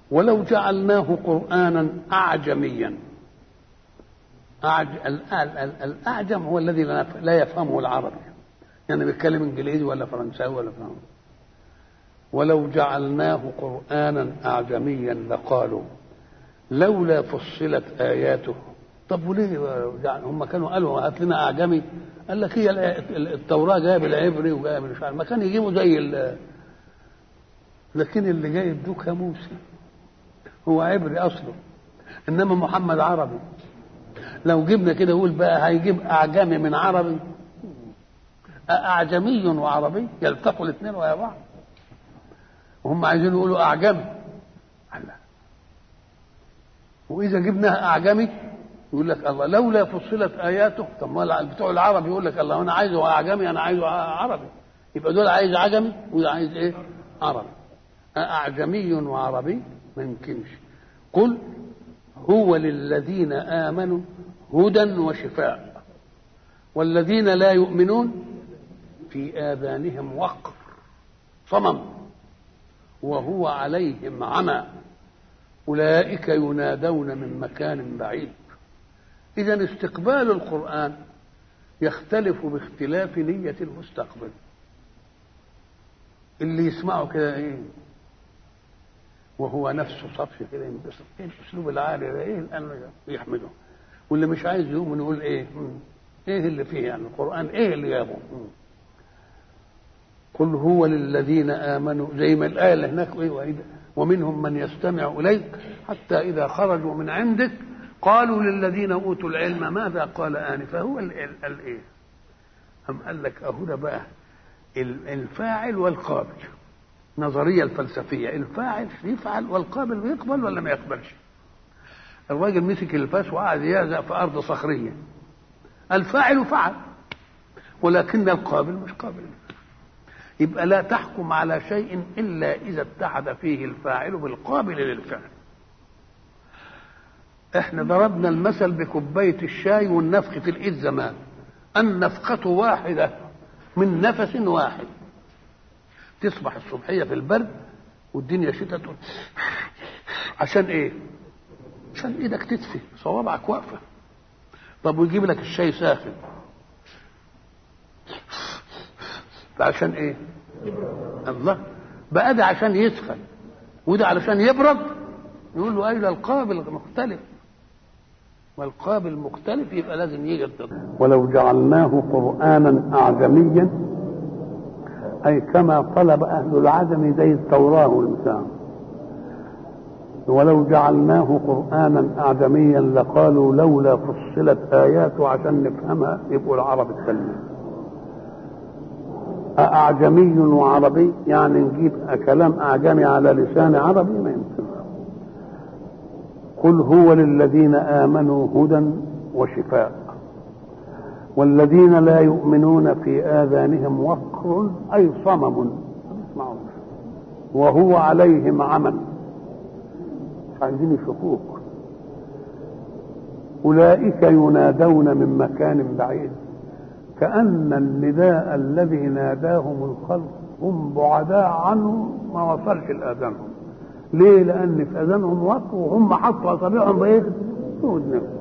ولو جعلناه قرآنا أعجميا أعج... الأعجم هو الذي لا يفهمه العربي يعني بيتكلم إنجليزي ولا فرنساوي ولا فهم ولو جعلناه قرآنا أعجميا لقالوا لولا فصلت آياته طب وليه يعني هم كانوا قالوا هات لنا أعجمي قال لك هي التوراة جاية بالعبري وجاية مش عارف ما كان يجيبوا زي ال لكن اللي جاي يدوك يا موسى هو عبري أصله إنما محمد عربي لو جبنا كده يقول بقى هيجيب أعجمي من عربي أعجمي وعربي يلتقوا الاثنين ويا بعض وهم عايزين يقولوا أعجمي الله وإذا جبناها أعجمي يقول لك الله لولا فصلت آياته طب ما بتوع العرب يقول لك الله أنا عايزه أعجمي أنا عايزه عربي يبقى دول عايز عجمي وده عايز إيه؟ عربي أعجمي وعربي ما يمكنش قل هو للذين آمنوا هدى وشفاء والذين لا يؤمنون في آذانهم وقر صمم وهو عليهم عمى أولئك ينادون من مكان بعيد إذا استقبال القرآن يختلف باختلاف نية المستقبل اللي يسمعه كده إيه وهو نفسه صفي كده ينبسط ايه الاسلوب العالي ده ايه الان يحمده واللي مش عايز يؤمن يقول ايه ايه اللي فيه يعني القران ايه اللي جابه قل هو للذين امنوا زي ما الايه اللي هناك ايه ومنهم من يستمع اليك حتى اذا خرجوا من عندك قالوا للذين اوتوا العلم ماذا قال انفا هو الايه أم قال لك اهو ده بقى الفاعل والقابل نظرية الفلسفية الفاعل يفعل والقابل بيقبل ولا ما يقبلش الراجل مسك الفاس وقعد يهزأ في أرض صخرية الفاعل فعل ولكن القابل مش قابل يبقى لا تحكم على شيء إلا إذا اتحد فيه الفاعل بالقابل للفعل احنا ضربنا المثل بكوباية الشاي والنفخ في الإيد زمان النفخة واحدة من نفس واحد تصبح الصبحية في البرد والدنيا شتاء تقول عشان ايه؟ عشان ايدك تدفي صوابعك واقفة طب ويجيب لك الشاي ساخن عشان ايه؟ الله بقى ده عشان يسخن وده علشان يبرد يقول له ايوه القابل مختلف والقابل مختلف يبقى لازم يجي ولو جعلناه قرآنا أعجميا أي كما طلب أهل العدم زي التوراة والمسام ولو جعلناه قرآنا أعجميا لقالوا لولا فصلت آياته عشان نفهمها يبقوا العرب السلمين أعجمي وعربي يعني نجيب كلام أعجمي على لسان عربي ما يمكن قل هو للذين آمنوا هدى وشفاء والذين لا يؤمنون في آذانهم وقر أي صمم وهو عليهم عمى مش عايزين يشوفوك أولئك ينادون من مكان بعيد كأن النداء الذي ناداهم الخلق هم بعداء عنه ما وصلش لآذانهم ليه؟ لأن في آذانهم وقر وهم حطوا أصابعهم بإيه؟ في ودنهم